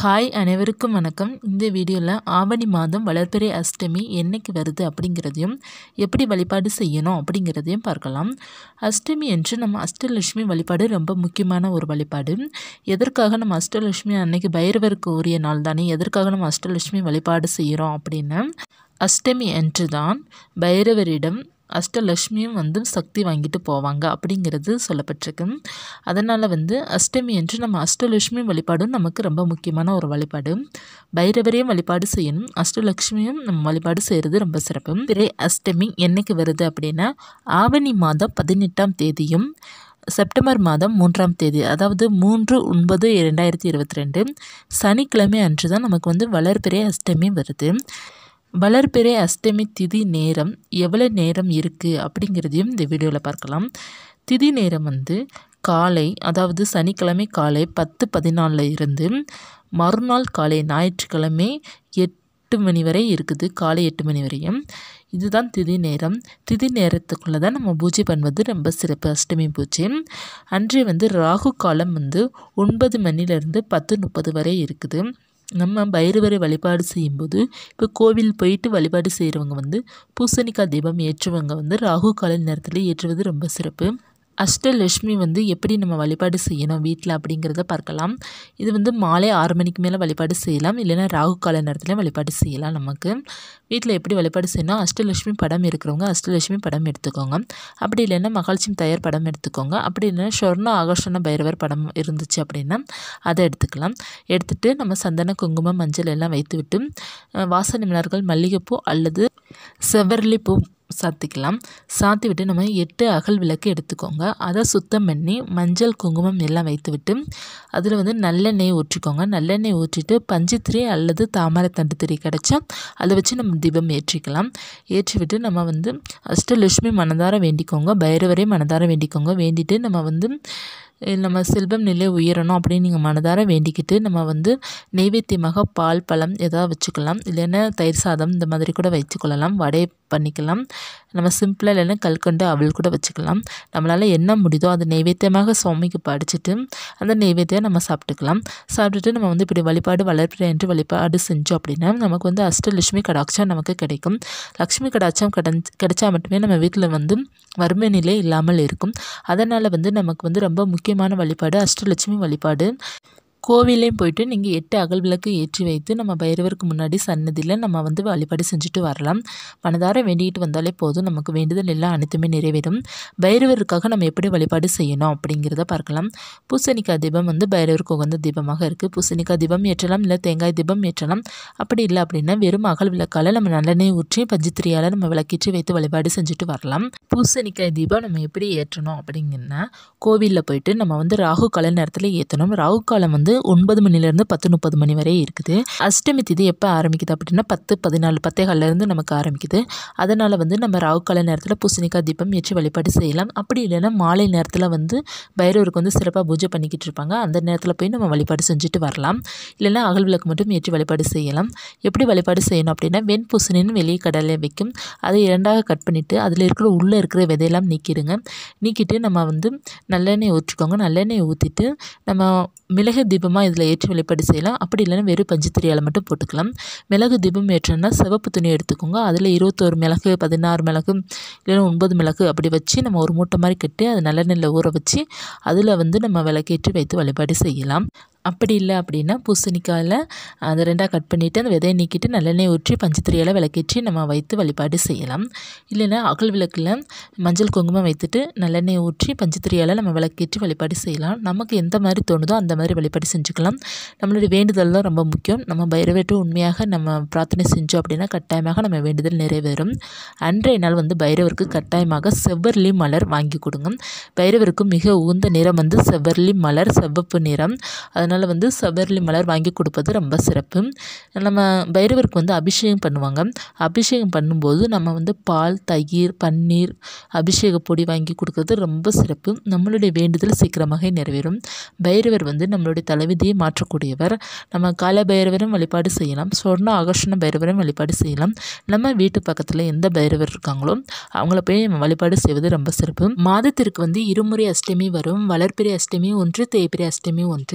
hi அனைவருக்கும் வணக்கம் இந்த வீடியோவில் ஆவணி மாதம் வளர்பிறை அஷ்டமி என்னைக்கு வருது அப்படிங்கிறதையும் எப்படி வழிபாடு செய்யணும் அப்படிங்கிறதையும் பார்க்கலாம் அஷ்டமி என்று நம்ம அஷ்டலட்சுமி வழிபாடு ரொம்ப முக்கியமான ஒரு வழிபாடு எதற்காக நம்ம அஷ்டலட்சுமி அன்னைக்கு பைரவருக்கு உரிய நாள் தானே எதற்காக நம்ம அஷ்டலட்சுமி வழிபாடு செய்கிறோம் அப்படின்னு அஷ்டமி அன்று தான் பைரவரிடம் அஷ்டலட்சுமியும் வந்து சக்தி வாங்கிட்டு போவாங்க அப்படிங்கிறது சொல்லப்பட்டிருக்கு அதனால் வந்து அஷ்டமி என்று நம்ம அஷ்டலட்சுமி வழிபாடும் நமக்கு ரொம்ப முக்கியமான ஒரு வழிபாடு பைரவரையும் வழிபாடு செய்யணும் அஷ்டலட்சுமியும் நம்ம வழிபாடு செய்கிறது ரொம்ப சிறப்பு பிறை அஷ்டமி என்னைக்கு வருது அப்படின்னா ஆவணி மாதம் பதினெட்டாம் தேதியும் செப்டம்பர் மாதம் மூன்றாம் தேதி அதாவது மூன்று ஒன்பது இரண்டாயிரத்தி இருபத்தி ரெண்டு சனிக்கிழமை அன்று தான் நமக்கு வந்து வளர்பிறை அஷ்டமி வருது வளர்பிறை அஷ்டமி திதி நேரம் எவ்வளோ நேரம் இருக்குது அப்படிங்கிறதையும் இந்த வீடியோவில் பார்க்கலாம் திதி நேரம் வந்து காலை அதாவது சனிக்கிழமை காலை பத்து பதினாலில் இருந்து மறுநாள் காலை ஞாயிற்றுக்கிழமை எட்டு மணி வரை இருக்குது காலை எட்டு மணி வரையும் இதுதான் திதி நேரம் திதி நேரத்துக்குள்ளே தான் நம்ம பூஜை பண்ணுவது ரொம்ப சிறப்பு அஷ்டமி பூஜை அன்றே வந்து ராகு காலம் வந்து ஒன்பது மணிலேருந்து பத்து முப்பது வரை இருக்குது நம்ம பைரவரை வழிபாடு செய்யும்போது இப்போ கோவில் போயிட்டு வழிபாடு செய்கிறவங்க வந்து பூசணிக்காய் தீபம் ஏற்றுவங்க வந்து ராகு கால நேரத்தில் ஏற்றுவது ரொம்ப சிறப்பு அஷ்டலட்சுமி வந்து எப்படி நம்ம வழிபாடு செய்யணும் வீட்டில் அப்படிங்கிறத பார்க்கலாம் இது வந்து மாலை ஆறு மணிக்கு மேலே வழிபாடு செய்யலாம் இல்லைன்னா ராகு கால நேரத்தில் வழிபாடு செய்யலாம் நமக்கு வீட்டில் எப்படி வழிபாடு செய்யணும் அஷ்டலட்சுமி படம் இருக்கிறவங்க அஷ்டலட்சுமி படம் எடுத்துக்கோங்க அப்படி இல்லைன்னா மகாலட்சுமி தயார் படம் எடுத்துக்கோங்க அப்படி இல்லைன்னா சொர்ண ஆகர்ஷண பைரவர் படம் இருந்துச்சு அப்படின்னா அதை எடுத்துக்கலாம் எடுத்துகிட்டு நம்ம சந்தன குங்குமம் மஞ்சள் எல்லாம் வைத்துவிட்டு வாசனை மலர்கள் மல்லிகைப்பூ அல்லது செவ்வரளி பூ சாத்திக்கலாம் சாத்தி விட்டு நம்ம எட்டு அகல் விளக்கு எடுத்துக்கோங்க அதை சுத்தம் பண்ணி மஞ்சள் குங்குமம் எல்லாம் வைத்துவிட்டு அதில் வந்து நல்லெண்ணெய் ஊற்றிக்கோங்க நல்லெண்ணெய் ஊற்றிட்டு பஞ்சுத்திரி அல்லது தாமரைத்தண்டு திரி கிடச்சா அதை வச்சு நம்ம தீபம் ஏற்றிக்கலாம் ஏற்றி விட்டு நம்ம வந்து அஷ்டலட்சுமி மனதார வேண்டிக்கோங்க பைரவரே மனதார வேண்டிக்கோங்க வேண்டிட்டு நம்ம வந்து நம்ம செல்வம் நிலை உயரணும் அப்படின்னு நீங்கள் மனதார வேண்டிக்கிட்டு நம்ம வந்து நெய்வேத்தியமாக பால் பழம் எதாவது வச்சுக்கலாம் இல்லைன்னா தயிர் சாதம் இந்த மாதிரி கூட வச்சுக்கொள்ளலாம் வடை பண்ணிக்கலாம் நம்ம சிம்பிளாக இல்லைன்னா கல்கண்டு அவள் கூட வச்சுக்கலாம் நம்மளால் என்ன முடியுதோ அதை நெய்வேத்தியமாக சுவாமிக்கு படிச்சுட்டு அந்த நெய்வேத்தியம் நம்ம சாப்பிட்டுக்கலாம் சாப்பிட்டுட்டு நம்ம வந்து இப்படி வழிபாடு வளர்ப்பிற என்று வழிபாடு செஞ்சோம் அப்படின்னா நமக்கு வந்து அஷ்டலட்சுமி கடாட்சம் நமக்கு கிடைக்கும் லக்ஷ்மி கடாட்சம் கிடை கிடைச்சா மட்டுமே நம்ம வீட்டில் வந்து வறுமை நிலை இல்லாமல் இருக்கும் அதனால் வந்து நமக்கு வந்து ரொம்ப முக்கியமான வழிபாடு அஷ்டலட்சுமி வழிபாடு கோவிலையும் போயிட்டு நீங்கள் எட்டு அகல் விளக்கு ஏற்றி வைத்து நம்ம பைரவருக்கு முன்னாடி சன்னதியில் நம்ம வந்து வழிபாடு செஞ்சுட்டு வரலாம் மனதார வேண்டிக்கிட்டு வந்தாலே போதும் நமக்கு வேண்டுதல் எல்லாம் அனைத்துமே நிறைவேறும் பைரவருக்காக நம்ம எப்படி வழிபாடு செய்யணும் அப்படிங்கிறத பார்க்கலாம் பூசணிக்காய் தீபம் வந்து பைரவருக்கு உகந்த தீபமாக இருக்குது பூசணிக்காய் தீபம் ஏற்றலாம் இல்லை தேங்காய் தீபம் ஏற்றலாம் அப்படி இல்லை அப்படின்னா வெறும் அகல் விளக்கால் நம்ம நல்லெண்ணெய் ஊற்றி பஞ்சுத்திரியால் நம்ம விளக்கேற்றி வைத்து வழிபாடு செஞ்சுட்டு வரலாம் பூசணிக்காய் தீபம் நம்ம எப்படி ஏற்றணும் அப்படிங்கன்னா கோவிலில் போயிட்டு நம்ம வந்து ராகு கால நேரத்தில் ஏற்றணும் ராகு காலம் வந்து ஒன்பது மணிலேருந்து பத்து முப்பது மணி வரை இருக்குது அஷ்டமி திதி எப்போ ஆரம்பிக்குது அப்படின்னா பத்து பதினாலு பத்தே காலிலேருந்து நமக்கு ஆரம்பிக்குது அதனால் வந்து நம்ம ராகு கால நேரத்தில் பூசணிக்காய் தீபம் ஏற்றி வழிபாடு செய்யலாம் அப்படி இல்லைன்னா மாலை நேரத்தில் வந்து பைரவருக்கு வந்து சிறப்பாக பூஜை பண்ணிக்கிட்டு இருப்பாங்க அந்த நேரத்தில் போய் நம்ம வழிபாடு செஞ்சுட்டு வரலாம் இல்லைன்னா அகல் விளக்கு மட்டும் ஏற்றி வழிபாடு செய்யலாம் எப்படி வழிபாடு செய்யணும் அப்படின்னா வெண் பூசணின்னு வெளியே கடலை வைக்கும் அதை இரண்டாக கட் பண்ணிவிட்டு அதில் இருக்கிற உள்ளே இருக்கிற விதையெல்லாம் நீக்கிடுங்க நீக்கிட்டு நம்ம வந்து நல்லெண்ணெய் ஊற்றிக்கோங்க நல்லெண்ணெய் ஊற்றிட்டு நம்ம மிளகு தீபமாக இதில் ஏற்றி வழிபாடு செய்யலாம் அப்படி இல்லைன்னா வெறும் பஞ்சுத்திரியால் மட்டும் போட்டுக்கலாம் மிளகு தீபம் ஏற்றோன்னா சிவப்பு துணி எடுத்துக்கோங்க அதில் இருபத்தோரு மிளகு பதினாறு மிளகு இல்லைன்னா ஒன்பது மிளகு அப்படி வச்சு நம்ம ஒரு மூட்டை மாதிரி கட்டி அது நல்லெண்ணெயில் ஊற வச்சு அதில் வந்து நம்ம விளக்கேற்றி வைத்து வழிபாடு செய்யலாம் அப்படி இல்லை அப்படின்னா பூசணிக்காயில் அதை ரெண்டாக கட் பண்ணிவிட்டு அந்த விதையை நீக்கிட்டு நல்லெண்ணெய் ஊற்றி பஞ்சத்திரியால் விளக்கேற்றி நம்ம வைத்து வழிபாடு செய்யலாம் இல்லைன்னா அகல் விளக்கில் மஞ்சள் குங்குமம் வைத்துட்டு நல்லெண்ணெய் ஊற்றி பஞ்சத்திரியால் நம்ம விளக்கேற்றி வழிபாடு செய்யலாம் நமக்கு எந்த மாதிரி தோணுதோ அந்த மாதிரி வழிபாடு செஞ்சுக்கலாம் நம்மளுடைய வேண்டுதல் தான் ரொம்ப முக்கியம் நம்ம பைரவர்கிட்ட உண்மையாக நம்ம பிரார்த்தனை செஞ்சோம் அப்படின்னா கட்டாயமாக நம்ம வேண்டுதல் நிறைவேறும் அன்றைய நாள் வந்து பைரவருக்கு கட்டாயமாக செவ்வரளி மலர் வாங்கி கொடுங்க பைரவருக்கு மிக உகந்த நிறம் வந்து செவ்வரளி மலர் செவப்பு நிறம் அதனால் அதனால் வந்து செவ்வரளி மலர் வாங்கி கொடுப்பது ரொம்ப சிறப்பு நம்ம பைரவருக்கு வந்து அபிஷேகம் பண்ணுவாங்க அபிஷேகம் பண்ணும்போது நம்ம வந்து பால் தயிர் பன்னீர் அபிஷேக பொடி வாங்கி கொடுக்கறது ரொம்ப சிறப்பு நம்மளுடைய வேண்டுதல் சீக்கிரமாக நிறைவேறும் பைரவர் வந்து நம்மளுடைய தலைவிதியை மாற்றக்கூடியவர் நம்ம கால பைரவரும் வழிபாடு செய்யலாம் சொர்ண ஆகர்ஷண பைரவரும் வழிபாடு செய்யலாம் நம்ம வீட்டு பக்கத்தில் எந்த பைரவர் இருக்காங்களோ அவங்கள போய் நம்ம வழிபாடு செய்வது ரொம்ப சிறப்பு மாதத்திற்கு வந்து இருமுறை அஷ்டமி வரும் வளர்பிறை அஷ்டமி ஒன்று தேய்பிறை அஷ்டமி ஒன்று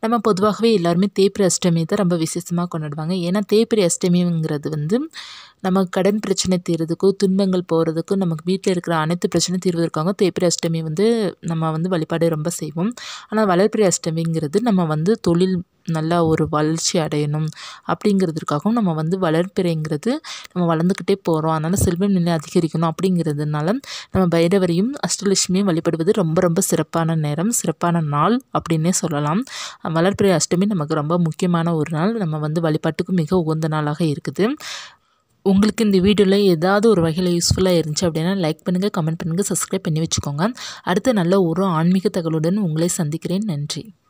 நம்ம பொதுவாகவே எல்லாருமே தேய்பிறை அஷ்டமி தான் ரொம்ப விசேஷமாக கொண்டாடுவாங்க ஏன்னா தேய்பிறை அஷ்டமிங்கிறது வந்து நமக்கு கடன் பிரச்சனை தீர்றதுக்கும் துன்பங்கள் போகிறதுக்கும் நமக்கு வீட்டில் இருக்கிற அனைத்து பிரச்சனை தீர்வதற்காக தேய்பிறை அஷ்டமி வந்து நம்ம வந்து வழிபாடு ரொம்ப செய்வோம் ஆனால் வளர்பிறை அஷ்டமிங்கிறது நம்ம வந்து தொழில் நல்லா ஒரு வளர்ச்சி அடையணும் அப்படிங்கிறதுக்காகவும் நம்ம வந்து வளர்ப்பிறைங்கிறது நம்ம வளர்ந்துக்கிட்டே போகிறோம் அதனால் செல்வம் நிலை அதிகரிக்கணும் அப்படிங்கிறதுனால நம்ம பைரவரையும் அஷ்டலட்சுமியும் வழிபடுவது ரொம்ப ரொம்ப சிறப்பான நேரம் சிறப்பான நாள் அப்படின்னே சொல்லலாம் வளர்ப்பிறை அஷ்டமி நமக்கு ரொம்ப முக்கியமான ஒரு நாள் நம்ம வந்து வழிபாட்டுக்கு மிக உகந்த நாளாக இருக்குது உங்களுக்கு இந்த வீடியோவில் ஏதாவது ஒரு வகையில் யூஸ்ஃபுல்லாக இருந்துச்சு அப்படின்னா லைக் பண்ணுங்கள் கமெண்ட் பண்ணுங்கள் சப்ஸ்கிரைப் பண்ணி வச்சுக்கோங்க அடுத்த நல்ல ஒரு ஆன்மீக தகவலுடன் உங்களை சந்திக்கிறேன் நன்றி